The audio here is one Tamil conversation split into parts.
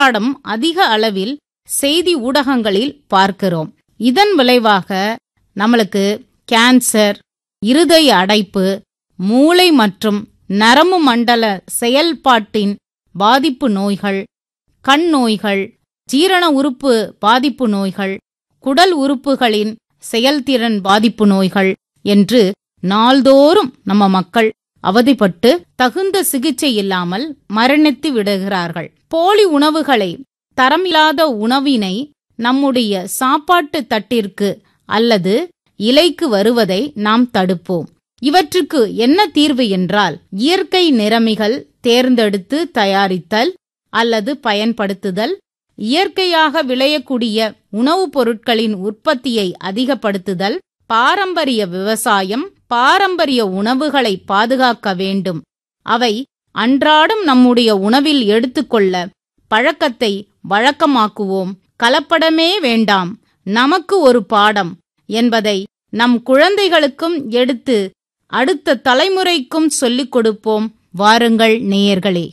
அன்றாடம் அதிக அளவில் செய்தி ஊடகங்களில் பார்க்கிறோம் இதன் விளைவாக நம்மளுக்கு கேன்சர் இருதய அடைப்பு மூளை மற்றும் நரம்பு மண்டல செயல்பாட்டின் பாதிப்பு நோய்கள் கண் நோய்கள் ஜீரண உறுப்பு பாதிப்பு நோய்கள் குடல் உறுப்புகளின் செயல்திறன் பாதிப்பு நோய்கள் என்று நாள்தோறும் நம்ம மக்கள் அவதிப்பட்டு தகுந்த சிகிச்சை இல்லாமல் மரணித்து விடுகிறார்கள் போலி உணவுகளை தரமில்லாத உணவினை நம்முடைய சாப்பாட்டு தட்டிற்கு அல்லது இலைக்கு வருவதை நாம் தடுப்போம் இவற்றுக்கு என்ன தீர்வு என்றால் இயற்கை நிறமிகள் தேர்ந்தெடுத்து தயாரித்தல் அல்லது பயன்படுத்துதல் இயற்கையாக விளையக்கூடிய உணவுப் பொருட்களின் உற்பத்தியை அதிகப்படுத்துதல் பாரம்பரிய விவசாயம் பாரம்பரிய உணவுகளை பாதுகாக்க வேண்டும் அவை அன்றாடம் நம்முடைய உணவில் எடுத்துக்கொள்ள பழக்கத்தை வழக்கமாக்குவோம் கலப்படமே வேண்டாம் நமக்கு ஒரு பாடம் என்பதை நம் குழந்தைகளுக்கும் எடுத்து அடுத்த தலைமுறைக்கும் சொல்லிக் கொடுப்போம் வாருங்கள் நேயர்களே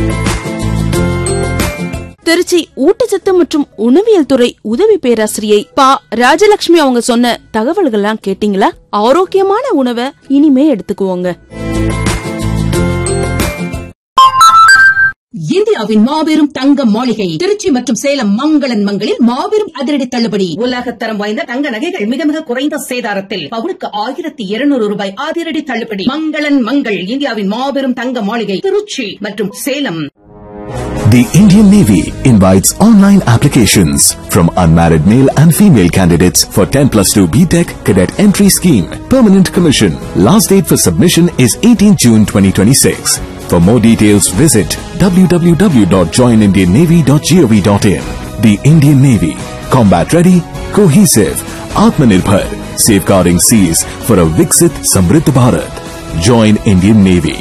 திருச்சி ஊட்டச்சத்து மற்றும் உணவியல் துறை உதவி பேராசிரியை பா ராஜலட்சுமி அவங்க சொன்ன தகவல்கள்லாம் கேட்டீங்களா ஆரோக்கியமான உணவை இனிமே எடுத்துக்குவோங்க இந்தியாவின் மாபெரும் தங்க மாளிகை திருச்சி மற்றும் சேலம் மங்களன் மங்களில் மாபெரும் அதிரடி தள்ளுபடி உலகத்தரம் வாய்ந்த தங்க நகைகள் மிக மிக குறைந்த சேதாரத்தில் பவுனுக்கு ஆயிரத்தி இருநூறு ரூபாய் அதிரடி தள்ளுபடி மங்களன் மங்கள் இந்தியாவின் மாபெரும் தங்க மாளிகை திருச்சி மற்றும் Salem The Indian Navy invites online applications from unmarried male and female candidates for 10 plus 2 BTEC cadet entry scheme. Permanent commission. Last date for submission is 18 June 2026. For more details, visit www.joinindiannavy.gov.in. The Indian Navy. Combat ready, cohesive, Atmanirbhar. Safeguarding seas for a Viksit Samriddh Bharat. Join Indian Navy.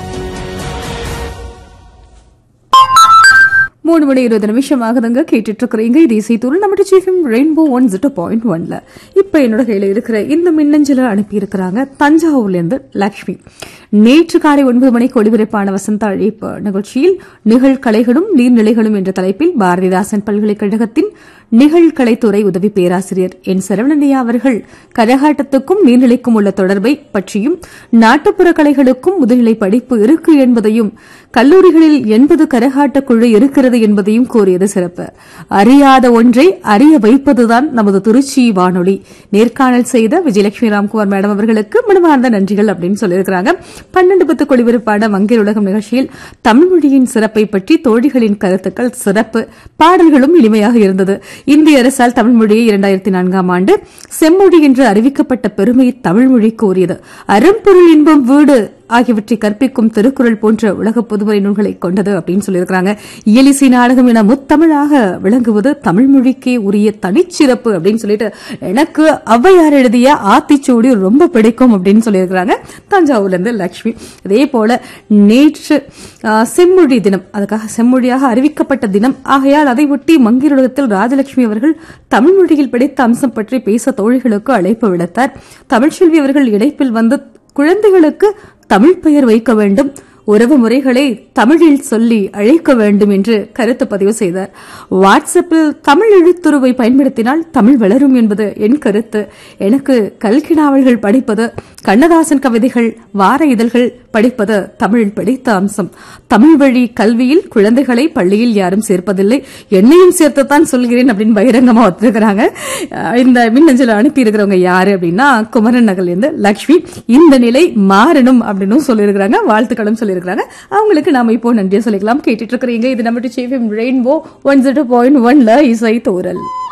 மூணு மணி இருபது நிமிஷம் ஆகுதுங்க கேட்டுட்டு இருக்கிறீங்க இது இசைத்தூள் நம்ம சீஃபம் ரெயின்போ ஒன் ஜீரோ பாயிண்ட் ஒன்ல இப்ப என்னோட கையில இருக்கிற இந்த மின்னஞ்சல அனுப்பி இருக்கிறாங்க தஞ்சாவூர்ல இருந்து லக்ஷ்மி நேற்று காலை ஒன்பது மணிக்கு ஒளிபரப்பான வசந்த அழைப்பு நிகழ்ச்சியில் நிகழ்கலைகளும் நீர்நிலைகளும் என்ற தலைப்பில் பாரதிதாசன் பல்கலைக்கழகத்தின் நிகழ்கலைத்துறை உதவி பேராசிரியர் என் சரவணனையா அவர்கள் கரகாட்டத்துக்கும் நீர்நிலைக்கும் உள்ள தொடர்பை பற்றியும் நாட்டுப்புற கலைகளுக்கும் முதுநிலை படிப்பு இருக்கு என்பதையும் கல்லூரிகளில் எண்பது கரகாட்ட குழு இருக்கிறது என்பதையும் கூறியது சிறப்பு அறியாத ஒன்றை அறிய வைப்பதுதான் நமது திருச்சி வானொலி நேர்காணல் செய்த விஜயலட்சுமி ராம்குமார் மேடம் அவர்களுக்கு மனமார்ந்த நன்றிகள் அப்படின்னு சொல்லியிருக்கிறாங்க பன்னெண்டு பத்து கொடிவிருப்பான மங்கையர் உலகம் நிகழ்ச்சியில் தமிழ் மொழியின் சிறப்பை பற்றி தோழிகளின் கருத்துக்கள் சிறப்பு பாடல்களும் இனிமையாக இருந்தது இந்திய அரசால் தமிழ் மொழியை இரண்டாயிரத்தி நான்காம் ஆண்டு செம்மொழி என்று அறிவிக்கப்பட்ட பெருமை தமிழ் மொழி கூறியது அரும்பொருள் இன்பம் வீடு ஆகியவற்றை கற்பிக்கும் திருக்குறள் போன்ற உலக பொதுமறை நூல்களை கொண்டது அப்படின்னு சொல்லியிருக்கிறாங்க இயலிசை நாடகம் என முத்தமிழாக விளங்குவது தமிழ் மொழிக்கே உரிய தனிச்சிறப்பு அப்படின்னு சொல்லிட்டு எனக்கு ஔவையார் எழுதிய ஆத்திச்சூடி ரொம்ப பிடிக்கும் அப்படின்னு சொல்லியிருக்கிறாங்க தஞ்சாவூர்ல இருந்து லட்சுமி அதே போல நேற்று ஆ, செம்மொழி தினம் அதுக்காக செம்மொழியாக அறிவிக்கப்பட்ட தினம் ஆகையால் அதை ஒட்டி மங்கிருலகத்தில் ராஜலட்சுமி அவர்கள் தமிழ் மொழியில் பிடித்த அம்சம் பற்றி பேச தோழிகளுக்கு அழைப்பு விடுத்தார் தமிழ்ச்செல்வி அவர்கள் இணைப்பில் வந்து குழந்தைகளுக்கு தமிழ் பெயர் வைக்க வேண்டும் உறவு முறைகளை தமிழில் சொல்லி அழைக்க வேண்டும் என்று கருத்து பதிவு செய்தார் வாட்ஸ்அப்பில் தமிழ் எழுத்துருவை பயன்படுத்தினால் தமிழ் வளரும் என்பது என் கருத்து எனக்கு கல்கி நாவல்கள் படிப்பது கண்ணதாசன் கவிதைகள் வார இதழ்கள் படிப்பது தமிழில் பிடித்த அம்சம் தமிழ் வழி கல்வியில் குழந்தைகளை பள்ளியில் யாரும் சேர்ப்பதில்லை என்னையும் சேர்த்துத்தான் சொல்கிறேன் அப்படின்னு பகிரங்கமா ஒத்துக்கிறாங்க அஹ் இந்த மின்னஞ்சல் அனுப்பி இருக்கிறவங்க யாரு அப்படின்னா குமரன் நகர்ல இருந்து லக்ஷ்மி இந்த நிலை மாறணும் அப்படின்னு சொல்லியிருக்கிறாங்க வாழ்த்துக்களும் சொல்லியிருக்கிறாங்க அவங்களுக்கு நாம இப்போ நன்றியை சொல்லிக்கலாம் கேட்டுட்டு இருக்கிறீங்க இது நம்ம ரெயின்போ ஒன் ஜீரோ பாயிண்ட் ஒன்ல இசை தோரல்